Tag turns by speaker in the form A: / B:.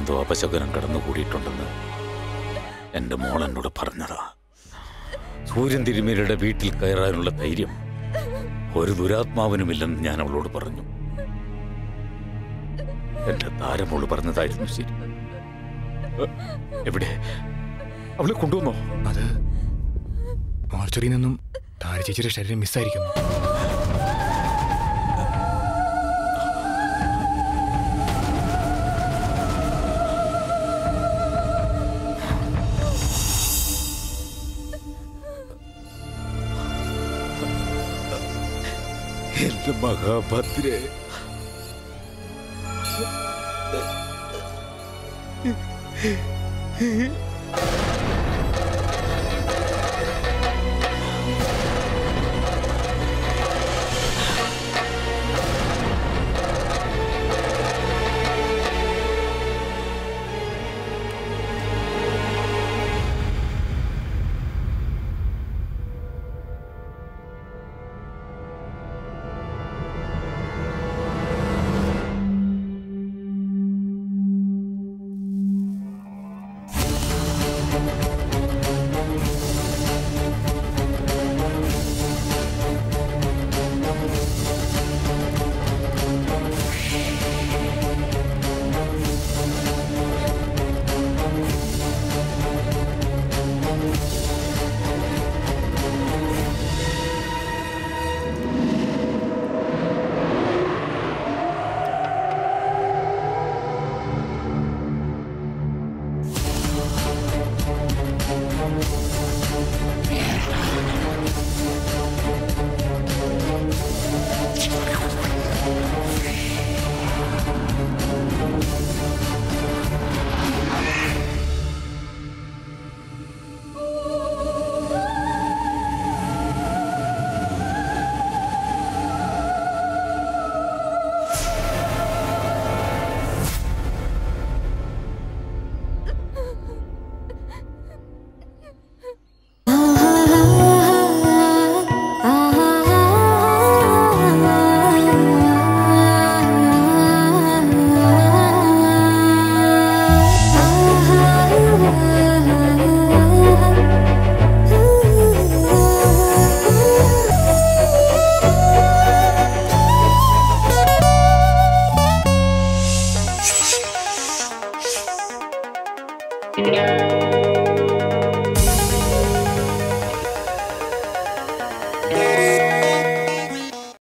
A: എന്തോ അപശകനം കടന്നുകൂടിയിട്ടുണ്ടെന്ന് എൻ്റെ മോൾ എന്നോട് പറഞ്ഞതാ സൂര്യൻ തിരുമേനിയുടെ വീട്ടിൽ കയറാനുള്ള ധൈര്യം ഒരു ദുരാത്മാവിനുമില്ലെന്ന് ഞാൻ അവളോട് പറഞ്ഞു എന്റെ താരമോള് പറഞ്ഞതായിരുന്നു ശരി എ, എവിടെ അവളെ കൊണ്ടുവന്നോ
B: അത് മോർച്ചറിയിൽ നിന്നും താര ചേച്ചിയുടെ ശരീരം മിസ്സായിരിക്കുന്നു
A: എന്റെ മഹാഭദ്രേ
C: Thank you.